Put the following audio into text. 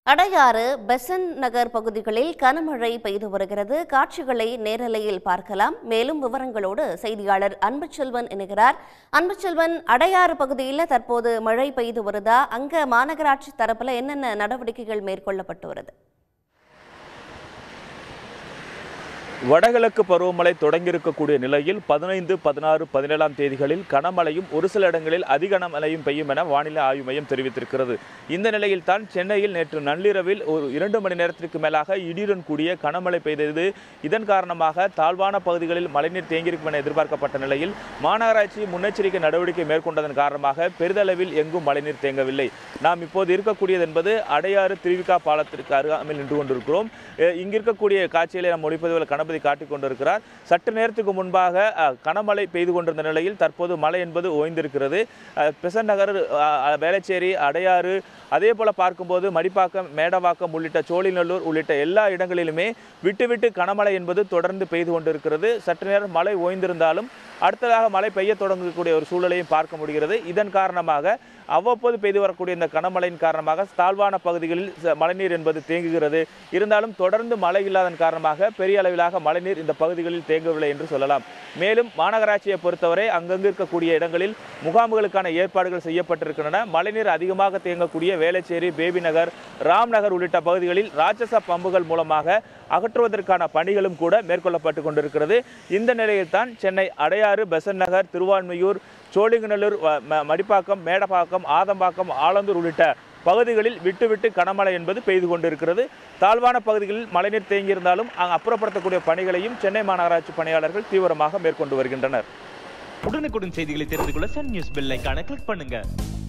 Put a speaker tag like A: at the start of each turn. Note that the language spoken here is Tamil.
A: அடையாறு பெசன் நகர் பகுதிகளில் கனமழை பெய்து வருகிறது காட்சிகளை நேரலையில் பார்க்கலாம் மேலும் விவரங்களோடு செய்தியாளர் அன்புச்செல்வன் இணைகிறார் அன்புச்செல்வன் அடையாறு பகுதியில் தற்போது மழை பெய்து வருதா அங்க மாநகராட்சி தரப்புல என்னென்ன நடவடிக்கைகள் மேற்கொள்ளப்பட்டு வருது
B: வடகிழக்கு பருவமழை தொடங்கியிருக்கக்கூடிய நிலையில் பதினைந்து பதினாறு பதினேழாம் தேதிகளில் கனமழையும் ஒரு சில இடங்களில் அதிக கனமழையும் பெய்யும் என வானிலை ஆய்வு மையம் தெரிவித்திருக்கிறது இந்த நிலையில் தான் சென்னையில் நேற்று நள்ளிரவில் ஒரு இரண்டு மணி நேரத்திற்கு மேலாக இடியுடன் கூடிய கனமழை பெய்தது இதன் காரணமாக தாழ்வான பகுதிகளில் மழைநீர் தேங்கியிருக்கும் என எதிர்பார்க்கப்பட்ட நிலையில் மாநகராட்சி முன்னெச்சரிக்கை நடவடிக்கை மேற்கொண்டதன் காரணமாக பெரிதளவில் எங்கும் மழைநீர் தேங்கவில்லை நாம் இப்போது இருக்கக்கூடியது என்பது அடையாறு திருவிக்கா பாலத்திற்கு அருகாமையில் நின்று கொண்டிருக்கிறோம் அஹ் இங்கு இருக்கக்கூடிய காட்சிகளை நாம் ஒளிப்பதிவில் கணபதி காட்டிக் கொண்டிருக்கிறார் சற்று நேரத்துக்கு முன்பாக அஹ், கனமழை பெய்து கொண்டிருந்த நிலையில் தற்போது மழை என்பது ஓய்ந்திருக்கிறது அஹ், பெசன்ட் நகர் அஹ், அஹ், வேளச்சேரி அடையாறு அதே போல பார்க்கும்போது மடிப்பாக்கம் மேடவாக்கம் உள்ளிட்ட சோழிநல்லூர் உள்ளிட்ட எல்லா இடங்களிலுமே விட்டு விட்டு கனமழை என்பது தொடர்ந்து பெய்து கொண்டிருக்கிறது சற்று நேரம் மழை ஓய்ந்திருந்தாலும் அடுத்ததாக மழை பெய்ய தொடங்கக்கூடிய ஒரு சூழலையும் பார்க்க முடிகிறது இதன் காரணமாக அவ்வப்போது பெய்து வரக்கூடிய இந்த கனமழையின் காரணமாக தாழ்வான பகுதிகளில் ச- மழைநீர் என்பது தேங்குகிறது இருந்தாலும் தொடர்ந்து மழை இல்லாதன் காரணமாக பெரிய அளவிலாக மழைநீர் இந்த பகுதிகளில் தேங்கவில்லை என்று சொல்லலாம் மேலும் மாநகராட்சியை பொறுத்தவரை அங்கங்கு இருக்கக்கூடிய இடங்களில் முகாம்களுக்கான ஏற்பாடுகள் செய்யப்பட்டிருக்கின்றன மழைநீர் அதிகமாக தேங்கக்கூடிய வேளச்சேரி பேபி நகர் ராம் நகர் உள்ளிட்ட பகுதிகளில் ராட்சச பம்புகள் மூலமாக அகற்றுவதற்கான பணிகளும் கூட மேற்கொள்ளப்பட்டு கொண்டிருக்கிறது இந்த நிலையில் தான் சென்னை அடையாறு பெசன்ட் நகர் திருவான்மையூர் சோழிங்கநல்லூர் வ- ம- மடிப்பாக்கம் மேடப்பாக்கம் ஆதம்பாக்கம் ஆலந்தூர் உள்ளிட்ட பகுதிகளில் விட்டு விட்டு கனமழை என்பது பெய்து கொண்டிருக்கிறது தாழ்வான பகுதிகளில் மழைநீர் தேங்கியிருந்தாலும் அங்கு அப்புறப்படுத்தக்கூடிய பணிகளையும் சென்னை மாநகராட்சி பணியாளர்கள் தீவிரமாக மேற்கொண்டு வருகின்றனர்
C: உடனுக்குடன் செய்திகளை தெரிந்து கொள்ள சன் நியூஸ் பெல் ஐகானை கிளிக் பண்ணுங்க